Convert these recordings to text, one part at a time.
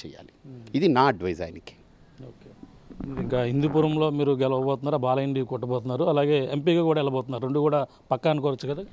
చేయాలి ఇది నా అడ్వైజ్ ఆయనకి ఓకే ఇంకా హిందూపురంలో మీరు గెలవబోతున్నారు బాలయ్యండి కొట్టబోతున్నారు అలాగే ఎంపీగా కూడా వెళ్ళబోతున్నారు రెండు కూడా పక్కా అనుకోవచ్చు కదా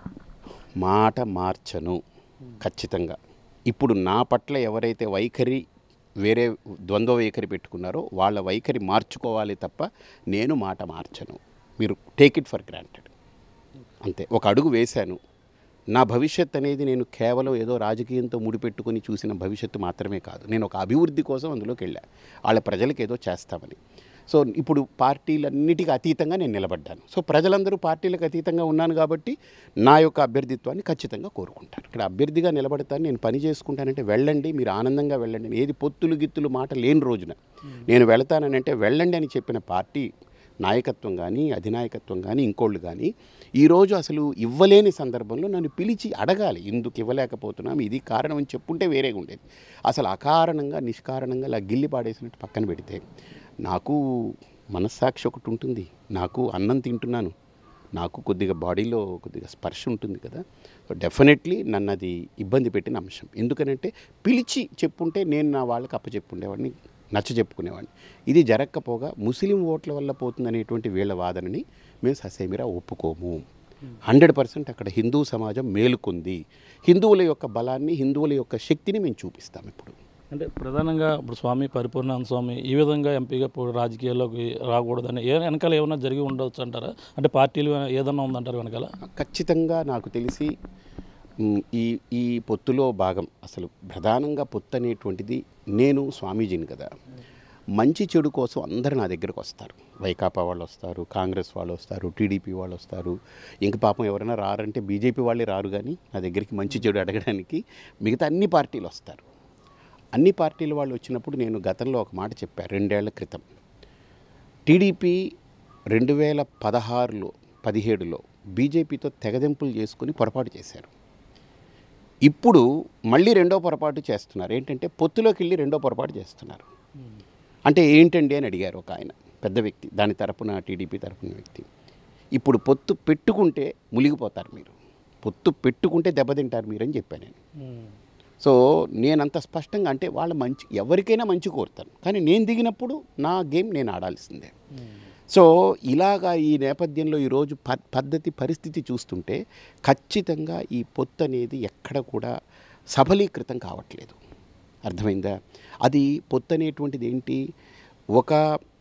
మాట మార్చను ఖచ్చితంగా ఇప్పుడు నా పట్ల ఎవరైతే వైఖరి వేరే ద్వంద్వ వైఖరి పెట్టుకున్నారో వాళ్ళ వైఖరి మార్చుకోవాలి తప్ప నేను మాట మార్చను మీరు టేక్ ఇట్ ఫర్ గ్రాంటెడ్ అంతే ఒక అడుగు వేశాను నా భవిష్యత్ అనేది నేను కేవలం ఏదో రాజకీయంతో ముడిపెట్టుకుని చూసిన భవిష్యత్తు మాత్రమే కాదు నేను ఒక అభివృద్ధి కోసం అందులోకి వెళ్ళా వాళ్ళ ప్రజలకు ఏదో చేస్తామని సో ఇప్పుడు పార్టీలన్నిటికీ అతీతంగా నేను నిలబడ్డాను సో ప్రజలందరూ పార్టీలకు అతీతంగా ఉన్నాను కాబట్టి నా యొక్క అభ్యర్థిత్వాన్ని ఖచ్చితంగా కోరుకుంటారు ఇక్కడ అభ్యర్థిగా నిలబడతాను నేను పని చేసుకుంటానంటే వెళ్ళండి మీరు ఆనందంగా వెళ్ళండి ఏది పొత్తులు గిత్తులు మాట లేని రోజున నేను వెళతానని అంటే వెళ్ళండి అని చెప్పిన పార్టీ నాయకత్వం కానీ అధినాయకత్వం కానీ ఇంకోళ్ళు కానీ ఈరోజు అసలు ఇవ్వలేని సందర్భంలో నన్ను పిలిచి అడగాలి ఎందుకు ఇవ్వలేకపోతున్నాం ఇది కారణం అని చెప్పుంటే వేరేగా ఉండేది అసలు అకారణంగా నిష్కారణంగా ఇలా గిల్లి పాడేసినట్టు పక్కన పెడితే నాకు మనస్సాక్షి ఒకటి ఉంటుంది నాకు అన్నం తింటున్నాను నాకు కొద్దిగా బాడీలో కొద్దిగా స్పర్శ ఉంటుంది కదా సో డెఫినెట్లీ నన్ను అది ఇబ్బంది పెట్టిన అంశం ఎందుకనంటే పిలిచి చెప్పుంటే నేను నా వాళ్ళకి అప్పచెప్పుండేవాడిని నచ్చ చెప్పుకునేవాడిని ఇది జరగకపోగా ముస్లిం ఓట్ల వల్ల పోతుందనేటువంటి వీళ్ళ వాదనని మేము ససేమిరా ఒప్పుకోము హండ్రెడ్ పర్సెంట్ అక్కడ హిందూ సమాజం మేలుకుంది హిందువుల యొక్క బలాన్ని హిందువుల యొక్క శక్తిని మేము చూపిస్తాం ఇప్పుడు అంటే ప్రధానంగా ఇప్పుడు స్వామి పరిపూర్ణానంద స్వామి ఈ విధంగా ఎంపీగా ఇప్పుడు రాజకీయాల్లోకి రాకూడదని ఏ వెనకాల ఏమైనా జరిగి ఉండవచ్చు అంటారా అంటే పార్టీలు ఏదన్నా ఉందంటారు వెనకాల ఖచ్చితంగా నాకు తెలిసి మ్, ఈ ఈ పొత్తులో భాగం అసలు ప్రధానంగా పొత్తు అనేటువంటిది నేను స్వామీజీని కదా మంచి చెడు కోసం అందరూ నా దగ్గరకు వస్తారు వైకాపా వాళ్ళు వస్తారు కాంగ్రెస్ వాళ్ళు వస్తారు టీడీపీ వాళ్ళు వస్తారు ఇంక పాపం ఎవరైనా రారంటే బీజేపీ వాళ్ళే రారు కానీ నా దగ్గరికి మంచి చెడు అడగడానికి మిగతా అన్ని పార్టీలు వస్తారు అన్ని పార్టీల వాళ్ళు వచ్చినప్పుడు నేను గతంలో ఒక మాట చెప్పాను రెండేళ్ల క్రితం టీడీపీ రెండు వేల పదహారులో పదిహేడులో బీజేపీతో తెగదెంపులు చేసుకుని పొరపాటు చేశారు ఇప్పుడు మళ్ళీ రెండో పొరపాటు చేస్తున్నారు ఏంటంటే పొత్తులోకి వెళ్ళి రెండో పొరపాటు చేస్తున్నారు అంటే ఏంటండి అని అడిగారు ఒక ఆయన పెద్ద వ్యక్తి దాని తరపున టీడీపీ తరపున వ్యక్తి ఇప్పుడు పొత్తు పెట్టుకుంటే మునిగిపోతారు మీరు పొత్తు పెట్టుకుంటే దెబ్బతింటారు మీరు అని చెప్పాను నేను సో నేనంత స్పష్టంగా అంటే వాళ్ళ మంచి ఎవరికైనా మంచి కోరుతాను కానీ నేను దిగినప్పుడు నా గేమ్ నేను ఆడాల్సిందే సో ఇలాగా ఈ నేపథ్యంలో ఈరోజు ప పద్ధతి పరిస్థితి చూస్తుంటే ఖచ్చితంగా ఈ పొత్తు అనేది ఎక్కడ కూడా సఫలీకృతం కావట్లేదు అర్థమైందా అది పొత్తు అనేటువంటిది ఏంటి ఒక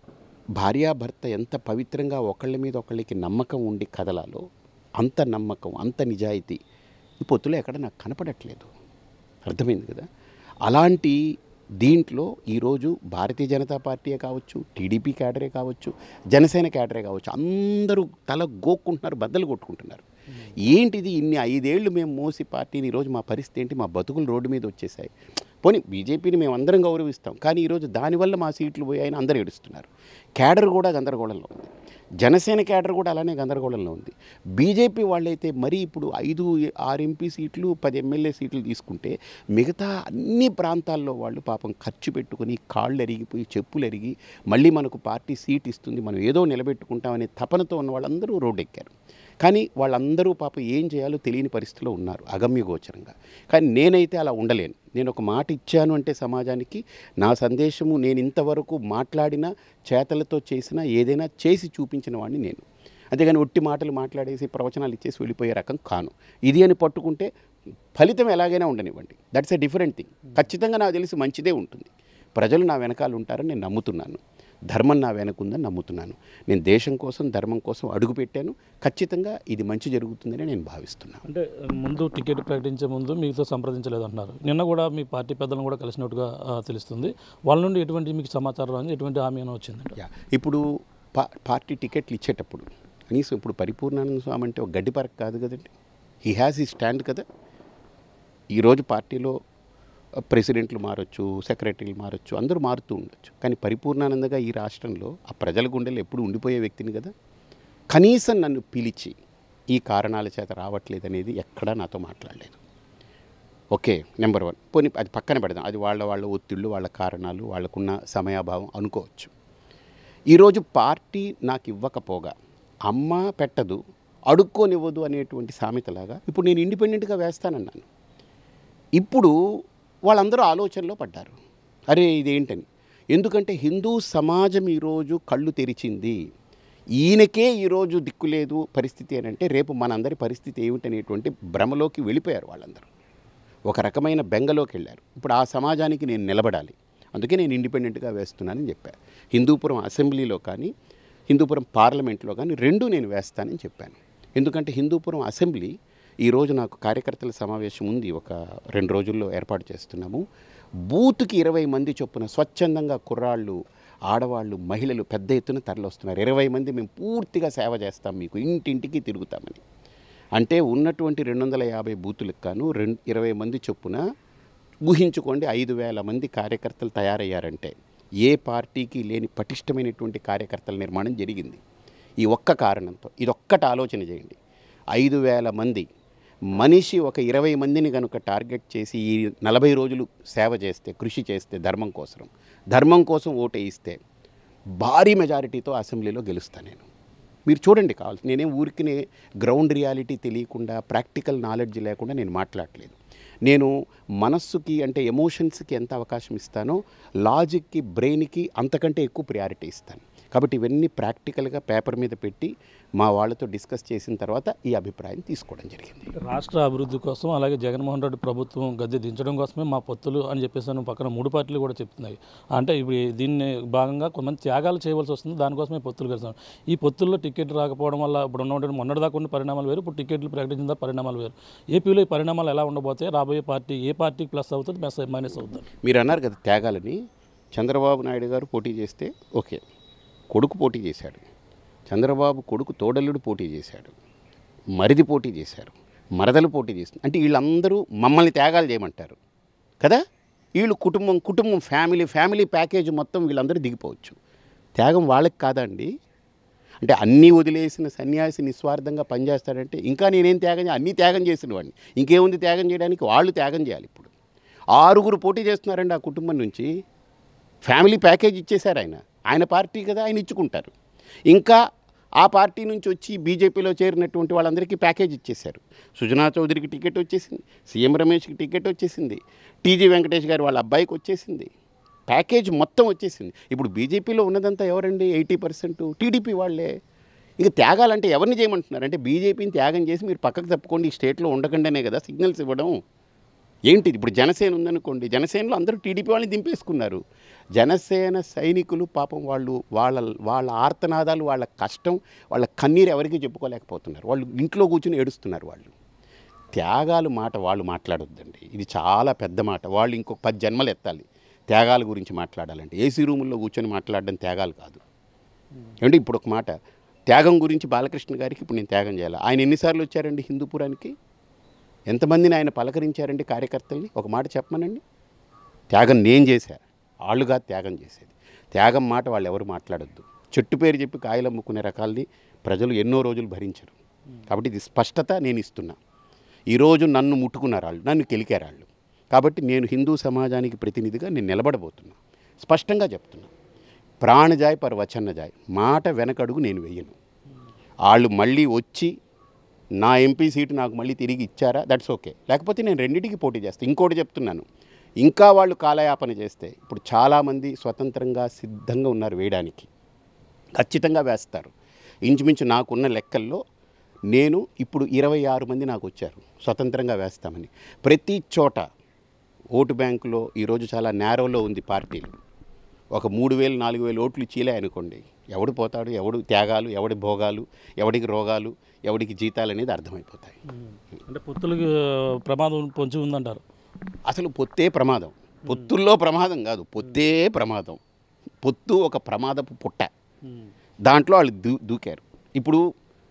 భార్యాభర్త ఎంత పవిత్రంగా ఒకళ్ళ మీద ఒకళ్ళకి నమ్మకం ఉండి కదలాలో అంత నమ్మకం అంత నిజాయితీ ఈ పొత్తులో ఎక్కడ నాకు కనపడట్లేదు అర్థమైంది కదా అలాంటి దీంట్లో ఈరోజు భారతీయ జనతా పార్టీయే కావచ్చు టీడీపీ క్యాడరే కావచ్చు జనసేన క్యాడరే కావచ్చు అందరూ తల గోక్కుంటున్నారు బద్దలు కొట్టుకుంటున్నారు ఏంటిది ఇన్ని ఐదేళ్లు మేము మోసి పార్టీని ఈరోజు మా పరిస్థితి ఏంటి మా బతుకులు రోడ్డు మీద వచ్చేసాయి పోనీ బీజేపీని మేము అందరం గౌరవిస్తాం కానీ ఈరోజు దానివల్ల మా సీట్లు పోయాయని అందరూ ఏడుస్తున్నారు క్యాడర్ కూడా గందరగోళంలో ఉంది జనసేన క్యాడర్ కూడా అలానే గందరగోళంలో ఉంది బీజేపీ వాళ్ళైతే మరీ ఇప్పుడు ఐదు ఆరు ఎంపీ సీట్లు పది ఎమ్మెల్యే సీట్లు తీసుకుంటే మిగతా అన్ని ప్రాంతాల్లో వాళ్ళు పాపం ఖర్చు పెట్టుకుని కాళ్ళు ఎరిగిపోయి చెప్పులు ఎరిగి మళ్ళీ మనకు పార్టీ సీట్ ఇస్తుంది మనం ఏదో నిలబెట్టుకుంటామనే తపనతో ఉన్న వాళ్ళందరూ రోడ్డు ఎక్కారు కానీ వాళ్ళందరూ పాప ఏం చేయాలో తెలియని పరిస్థితిలో ఉన్నారు అగమ్యగోచరంగా కానీ నేనైతే అలా ఉండలేను నేను ఒక మాట ఇచ్చాను అంటే సమాజానికి నా సందేశము నేను ఇంతవరకు మాట్లాడిన చేతలతో చేసిన ఏదైనా చేసి చూపించిన వాడిని నేను అంతేగాని ఒట్టి మాటలు మాట్లాడేసి ప్రవచనాలు ఇచ్చేసి వెళ్ళిపోయే రకం కాను ఇది అని పట్టుకుంటే ఫలితం ఎలాగైనా ఉండనివ్వండి దట్స్ ఎ డిఫరెంట్ థింగ్ ఖచ్చితంగా నాకు తెలిసి మంచిదే ఉంటుంది ప్రజలు నా వెనకాల ఉంటారని నేను నమ్ముతున్నాను ధర్మం నా వెనకుందని నమ్ముతున్నాను నేను దేశం కోసం ధర్మం కోసం అడుగు పెట్టాను ఖచ్చితంగా ఇది మంచి జరుగుతుందని నేను భావిస్తున్నాను అంటే ముందు టికెట్ ప్రకటించే ముందు మీతో సంప్రదించలేదు అంటున్నారు నిన్న కూడా మీ పార్టీ పెద్దలను కూడా కలిసినట్టుగా ఆ, తెలుస్తుంది వాళ్ళ నుండి ఎటువంటి మీకు సమాచారం అని ఎటువంటి హామీ అయినా వచ్చిందంట యా ఇప్పుడు పా పార్టీ టికెట్లు ఇచ్చేటప్పుడు కనీసం ఇప్పుడు పరిపూర్ణానంద స్వామి అంటే ఒక గడ్డి పరక్ కాదు కదండి హీ హ్యాస్ ఈ స్టాండ్ కదా ఈరోజు పార్టీలో ప్రెసిడెంట్లు మారొచ్చు సెక్రటరీలు మారొచ్చు అందరూ మారుతూ ఉండొచ్చు కానీ పరిపూర్ణానందగా ఈ రాష్ట్రంలో ఆ ప్రజల గుండెలు ఎప్పుడు ఉండిపోయే వ్యక్తిని కదా కనీసం నన్ను పిలిచి ఈ కారణాల చేత రావట్లేదు అనేది ఎక్కడా నాతో మాట్లాడలేదు ఓకే నెంబర్ వన్ పోనీ అది పక్కన పెడదాం అది వాళ్ళ వాళ్ళ ఒత్తిళ్ళు వాళ్ళ కారణాలు వాళ్ళకున్న సమయాభావం అనుకోవచ్చు ఈరోజు పార్టీ నాకు ఇవ్వకపోగా అమ్మ పెట్టదు అడుక్కోనివ్వదు అనేటువంటి సామెతలాగా ఇప్పుడు నేను ఇండిపెండెంట్గా వేస్తానన్నాను ఇప్పుడు వాళ్ళందరూ ఆలోచనలో పడ్డారు అరే ఇదేంటని ఎందుకంటే హిందూ సమాజం ఈరోజు కళ్ళు తెరిచింది ఈయనకే ఈరోజు దిక్కు లేదు పరిస్థితి అని అంటే రేపు మనందరి పరిస్థితి ఏమిటనేటువంటి భ్రమలోకి వెళ్ళిపోయారు వాళ్ళందరూ ఒక రకమైన బెంగలోకి వెళ్ళారు ఇప్పుడు ఆ సమాజానికి నేను నిలబడాలి అందుకే నేను ఇండిపెండెంట్గా వేస్తున్నానని చెప్పాను హిందూపురం అసెంబ్లీలో కానీ హిందూపురం పార్లమెంట్లో కానీ రెండు నేను వేస్తానని చెప్పాను ఎందుకంటే హిందూపురం అసెంబ్లీ ఈరోజు నాకు కార్యకర్తల సమావేశం ఉంది ఒక రెండు రోజుల్లో ఏర్పాటు చేస్తున్నాము బూత్కి ఇరవై మంది చొప్పున స్వచ్ఛందంగా కుర్రాళ్ళు ఆడవాళ్ళు మహిళలు పెద్ద ఎత్తున తరలిస్తున్నారు ఇరవై మంది మేము పూర్తిగా సేవ చేస్తాం మీకు ఇంటింటికి తిరుగుతామని అంటే ఉన్నటువంటి రెండు వందల యాభై బూతులకు గాను రెండు ఇరవై మంది చొప్పున ఊహించుకోండి ఐదు వేల మంది కార్యకర్తలు తయారయ్యారంటే ఏ పార్టీకి లేని పటిష్టమైనటువంటి కార్యకర్తల నిర్మాణం జరిగింది ఈ ఒక్క కారణంతో ఇదొక్కటి ఆలోచన చేయండి ఐదు వేల మంది మనిషి ఒక ఇరవై మందిని కనుక టార్గెట్ చేసి ఈ నలభై రోజులు సేవ చేస్తే కృషి చేస్తే ధర్మం కోసం ధర్మం కోసం ఓటేయిస్తే భారీ మెజారిటీతో అసెంబ్లీలో గెలుస్తాను నేను మీరు చూడండి కావాలి నేనేం ఊరికినే గ్రౌండ్ రియాలిటీ తెలియకుండా ప్రాక్టికల్ నాలెడ్జ్ లేకుండా నేను మాట్లాడలేదు నేను మనస్సుకి అంటే ఎమోషన్స్కి ఎంత అవకాశం ఇస్తానో లాజిక్కి బ్రెయిన్కి అంతకంటే ఎక్కువ ప్రియారిటీ ఇస్తాను కాబట్టి ఇవన్నీ ప్రాక్టికల్గా పేపర్ మీద పెట్టి మా వాళ్ళతో డిస్కస్ చేసిన తర్వాత ఈ అభిప్రాయం తీసుకోవడం జరిగింది రాష్ట్ర అభివృద్ధి కోసం అలాగే జగన్మోహన్ రెడ్డి ప్రభుత్వం గద్దె దించడం కోసమే మా పొత్తులు అని చెప్పేసి అని పక్కన మూడు పార్టీలు కూడా చెప్తున్నాయి అంటే ఇప్పుడు దీన్ని భాగంగా కొంతమంది త్యాగాలు చేయవలసి వస్తుంది దానికోసమే పొత్తులు కలిసాం ఈ పొత్తుల్లో టికెట్ రాకపోవడం వల్ల ఇప్పుడు ఉన్నటువంటి మొన్నటిదాకా ఉన్న పరిణామాలు వేరు ఇప్పుడు టికెట్లు ప్రకటించిన పరిణామాలు వేరు ఏపీలో ఈ పరిణామాలు ఎలా ఉండబోతాయి రాబోయే పార్టీ ఏ పార్టీకి ప్లస్ అవుతుంది మెస్ మైనస్ అవుతుంది మీరు అన్నారు కదా త్యాగాలని చంద్రబాబు నాయుడు గారు పోటీ చేస్తే ఓకే కొడుకు పోటీ చేశాడు చంద్రబాబు కొడుకు తోడల్లుడు పోటీ చేశాడు మరిది పోటీ చేశారు మరదలు పోటీ చేస్తుంది అంటే వీళ్ళందరూ మమ్మల్ని త్యాగాలు చేయమంటారు కదా వీళ్ళు కుటుంబం కుటుంబం ఫ్యామిలీ ఫ్యామిలీ ప్యాకేజ్ మొత్తం వీళ్ళందరూ దిగిపోవచ్చు త్యాగం వాళ్ళకి కాదండి అంటే అన్నీ వదిలేసిన సన్యాసి నిస్వార్థంగా పనిచేస్తాడంటే ఇంకా నేనేం త్యాగం చే- అన్నీ త్యాగం చేసిన వాడిని ఇంకేముంది త్యాగం చేయడానికి వాళ్ళు త్యాగం చేయాలి ఇప్పుడు ఆరుగురు పోటీ చేస్తున్నారండి ఆ కుటుంబం నుంచి ఫ్యామిలీ ప్యాకేజ్ ఇచ్చేశారు ఆయన ఆయన పార్టీ కదా ఆయన ఇచ్చుకుంటారు ఇంకా ఆ పార్టీ నుంచి వచ్చి బీజేపీలో చేరినటువంటి వాళ్ళందరికీ ప్యాకేజ్ ఇచ్చేశారు సుజనా చౌదరికి టికెట్ వచ్చేసింది సీఎం రమేష్కి టికెట్ వచ్చేసింది టీజీ వెంకటేష్ గారు వాళ్ళ అబ్బాయికి వచ్చేసింది ప్యాకేజ్ మొత్తం వచ్చేసింది ఇప్పుడు బీజేపీలో ఉన్నదంతా ఎవరండి ఎయిటీ పర్సెంట్ టీడీపీ వాళ్ళే ఇక త్యాగాలంటే ఎవరిని చేయమంటున్నారు అంటే బీజేపీని త్యాగం చేసి మీరు పక్కకు తప్పుకోండి ఈ స్టేట్లో ఉండకుండానే కదా సిగ్నల్స్ ఇవ్వడం ఏంటి ఇప్పుడు జనసేన ఉందనుకోండి జనసేనలో అందరూ టీడీపీ వాళ్ళని దింపేసుకున్నారు జనసేన సైనికులు పాపం వాళ్ళు వాళ్ళ వాళ్ళ ఆర్తనాదాలు వాళ్ళ కష్టం వాళ్ళ కన్నీరు ఎవరికి చెప్పుకోలేకపోతున్నారు వాళ్ళు ఇంట్లో కూర్చుని ఏడుస్తున్నారు వాళ్ళు త్యాగాలు మాట వాళ్ళు మాట్లాడొద్దండి ఇది చాలా పెద్ద మాట వాళ్ళు ఇంకొక పది జన్మలు ఎత్తాలి త్యాగాల గురించి మాట్లాడాలంటే ఏసీ రూముల్లో కూర్చొని మాట్లాడడం త్యాగాలు కాదు ఏమంటే ఇప్పుడు ఒక మాట త్యాగం గురించి బాలకృష్ణ గారికి ఇప్పుడు నేను త్యాగం చేయాలి ఆయన ఎన్నిసార్లు వచ్చారండి హిందూపురానికి ఎంతమందిని ఆయన పలకరించారండి కార్యకర్తల్ని ఒక మాట చెప్పమనండి త్యాగం నేను చేశా వాళ్ళుగా త్యాగం చేసేది త్యాగం మాట వాళ్ళు ఎవరు మాట్లాడొద్దు చెట్టు పేరు చెప్పి కాయలు అమ్ముకునే రకాల్ని ప్రజలు ఎన్నో రోజులు భరించరు కాబట్టి ఇది స్పష్టత నేను ఇస్తున్నా ఈరోజు నన్ను ముట్టుకున్నారు వాళ్ళు నన్ను కెలికారు వాళ్ళు కాబట్టి నేను హిందూ సమాజానికి ప్రతినిధిగా నేను నిలబడబోతున్నా స్పష్టంగా చెప్తున్నా ప్రాణజాయ్ పర్ వచన్నజాయ్ మాట వెనకడుగు నేను వెయ్యను వాళ్ళు మళ్ళీ వచ్చి నా ఎంపీ సీటు నాకు మళ్ళీ తిరిగి ఇచ్చారా దట్స్ ఓకే లేకపోతే నేను రెండింటికి పోటీ చేస్తాను ఇంకోటి చెప్తున్నాను ఇంకా వాళ్ళు కాలయాపన చేస్తే ఇప్పుడు చాలామంది స్వతంత్రంగా సిద్ధంగా ఉన్నారు వేయడానికి ఖచ్చితంగా వేస్తారు ఇంచుమించు నాకున్న లెక్కల్లో నేను ఇప్పుడు ఇరవై ఆరు మంది నాకు వచ్చారు స్వతంత్రంగా వేస్తామని ప్రతి చోట ఓటు బ్యాంకులో ఈరోజు చాలా నేరోలో ఉంది పార్టీలు ఒక మూడు వేలు నాలుగు వేలు ఓట్లు చీలే అనుకోండి ఎవడు పోతాడు ఎవడు త్యాగాలు ఎవడి భోగాలు ఎవడికి రోగాలు ఎవడికి జీతాలు అనేది అర్థమైపోతాయి అంటే పొత్తులకి ప్రమాదం పొంచి ఉందంటారు అసలు పొత్తే ప్రమాదం పొత్తుల్లో ప్రమాదం కాదు పొత్తే ప్రమాదం పొత్తు ఒక ప్రమాదపు పుట్ట దాంట్లో వాళ్ళు దూ దూకారు ఇప్పుడు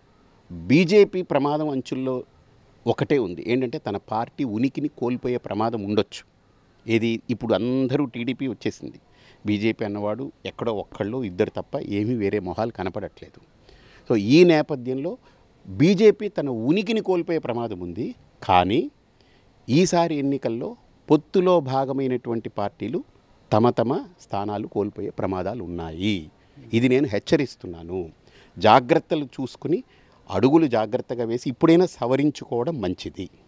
బీజేపీ ప్రమాదం అంచుల్లో ఒకటే ఉంది ఏంటంటే తన పార్టీ ఉనికిని కోల్పోయే ప్రమాదం ఉండొచ్చు ఏది ఇప్పుడు అందరూ టీడీపీ వచ్చేసింది బీజేపీ అన్నవాడు ఎక్కడో ఒక్కళ్ళు ఇద్దరు తప్ప ఏమీ వేరే మొహాలు కనపడట్లేదు సో ఈ నేపథ్యంలో బీజేపీ తన ఉనికిని కోల్పోయే ప్రమాదం ఉంది కానీ ఈసారి ఎన్నికల్లో పొత్తులో భాగమైనటువంటి పార్టీలు తమ తమ స్థానాలు కోల్పోయే ప్రమాదాలు ఉన్నాయి ఇది నేను హెచ్చరిస్తున్నాను జాగ్రత్తలు చూసుకుని అడుగులు జాగ్రత్తగా వేసి ఇప్పుడైనా సవరించుకోవడం మంచిది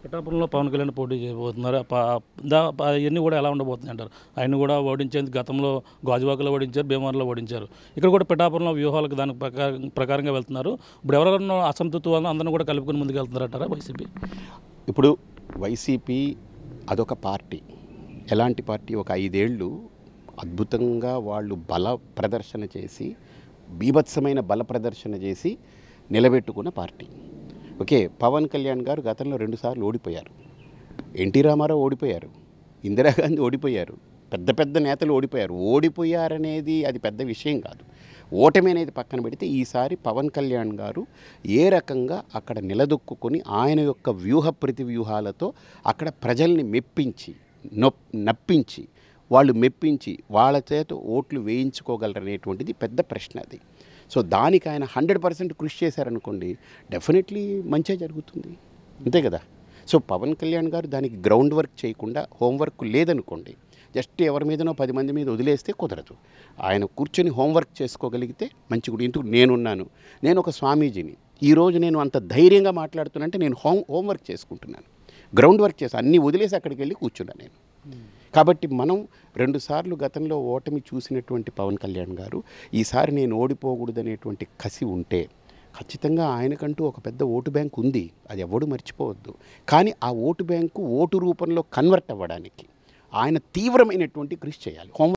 పిఠాపురంలో పవన్ కళ్యాణ్ పోటీ చేయబోతున్నారు ఆ ప- దా- ప- అవన్నీ కూడా ఎలా ఉండబోతున్నాయి అంటారు ఆయన కూడా ఓడించేందుకు గతంలో గాజువాకలో ఓడించారు భీమవరంలో ఓడించారు ఇక్కడ కూడా పిఠాపురంలో వ్యూహాలకు దానికి ప్రకారం ప్రకారంగా వెళ్తున్నారు ఇప్పుడు ఎవరెవరినో అసంతృప్తి వలన అందరిని కూడా కలుపుకొని ముందుకు వెళ్తున్నారంటారా వైసీపీ ఇప్పుడు వైసీపీ అదొక పార్టీ ఎలాంటి పార్టీ ఒక ఐదేళ్ళు అద్భుతంగా వాళ్ళు బల ప్రదర్శన చేసి బీభత్సమైన బల ప్రదర్శన చేసి నిలబెట్టుకున్న పార్టీ ఓకే పవన్ కళ్యాణ్ గారు గతంలో రెండుసార్లు ఓడిపోయారు ఎన్టీ రామారావు ఓడిపోయారు ఇందిరాగాంధీ ఓడిపోయారు పెద్ద పెద్ద నేతలు ఓడిపోయారు ఓడిపోయారనేది అది పెద్ద విషయం కాదు ఓటమి అనేది పక్కన పెడితే ఈసారి పవన్ కళ్యాణ్ గారు ఏ రకంగా అక్కడ నిలదొక్కుని ఆయన యొక్క వ్యూహ ప్రతి వ్యూహాలతో అక్కడ ప్రజల్ని మెప్పించి నొప్ నప్పించి వాళ్ళు మెప్పించి వాళ్ళ చేత ఓట్లు వేయించుకోగలరనేటువంటిది పెద్ద ప్రశ్న అది సో దానికి ఆయన హండ్రెడ్ పర్సెంట్ కృషి చేశారనుకోండి డెఫినెట్లీ మంచిగా జరుగుతుంది అంతే కదా సో పవన్ కళ్యాణ్ గారు దానికి గ్రౌండ్ వర్క్ చేయకుండా హోంవర్క్ లేదనుకోండి జస్ట్ ఎవరి మీదనో పది మంది మీద వదిలేస్తే కుదరదు ఆయన కూర్చొని హోంవర్క్ చేసుకోగలిగితే మంచి కూడా ఇందుకు నేనున్నాను నేను ఒక స్వామీజీని ఈరోజు నేను అంత ధైర్యంగా మాట్లాడుతున్నానంటే నేను హోం హోంవర్క్ చేసుకుంటున్నాను గ్రౌండ్ వర్క్ చేసి అన్నీ వదిలేసి అక్కడికి వెళ్ళి కూర్చున్నాను నేను కాబట్టి మనం రెండుసార్లు గతంలో ఓటమి చూసినటువంటి పవన్ కళ్యాణ్ గారు ఈసారి నేను ఓడిపోకూడదనేటువంటి కసి ఉంటే ఖచ్చితంగా ఆయనకంటూ ఒక పెద్ద ఓటు బ్యాంక్ ఉంది అది ఎవడు మర్చిపోవద్దు కానీ ఆ ఓటు బ్యాంకు ఓటు రూపంలో కన్వర్ట్ అవ్వడానికి ఆయన తీవ్రమైనటువంటి కృషి చేయాలి హోం